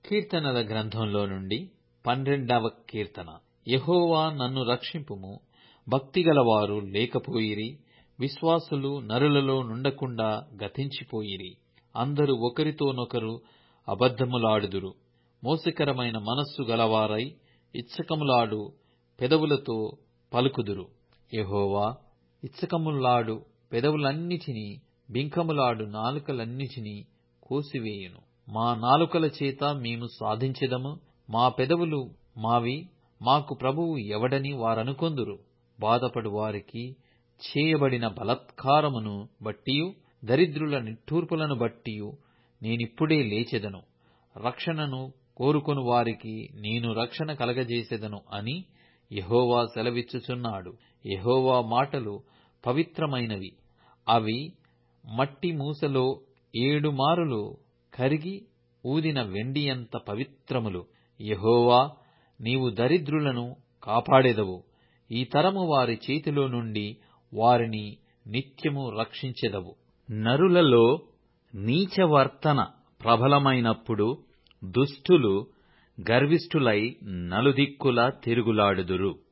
కీర్తనల గ్రంథంలో నుండి పన్నెండవ కీర్తన యెహోవా నన్ను రక్షింపుము భక్తిగలవారు లేకపోయిరి విశ్వాసులు నరులలో నుండకుండా గతించిపోయిరి అందరూ ఒకరితోనొకరు అబద్ధములాడుదురు మోసకరమైన మనస్సు గలవారై ఇచ్చకములాడు పెదవులతో పలుకుదురు యెహోవా ఇచ్చకములాడు పెదవులన్నిటినీ బింకములాడు నాలుకలన్నిటినీ కోసివేయును మా నాలుకల చేత మేము సాధించెదము మా పెదవులు మావి మాకు ప్రభువు ఎవడని వారనుకొందురు బాధపడు వారికి చేయబడిన బలాత్కారమును బట్టియు దరిద్రుల నిట్టూర్పులను బట్టియు నేనిప్పుడే లేచెదను రక్షణను కోరుకొను వారికి నేను రక్షణ కలగజేసెదను అని యెహోవా సెలవిచ్చుచున్నాడు యెహోవా మాటలు పవిత్రమైనవి అవి మట్టి మూసలో ఏడు మారులు కరిగి ఊదిన వెండియంత పవిత్రములు యెహోవా నీవు దరిద్రులను కాపాడెదవు ఈ తరము వారి చేతిలో నుండి వారిని నిత్యము రక్షించెదవు నరులలో నీచవర్తన ప్రబలమైనప్పుడు దుష్టులు గర్విష్ఠులై నలుదిక్కులా తిరుగులాడుదురు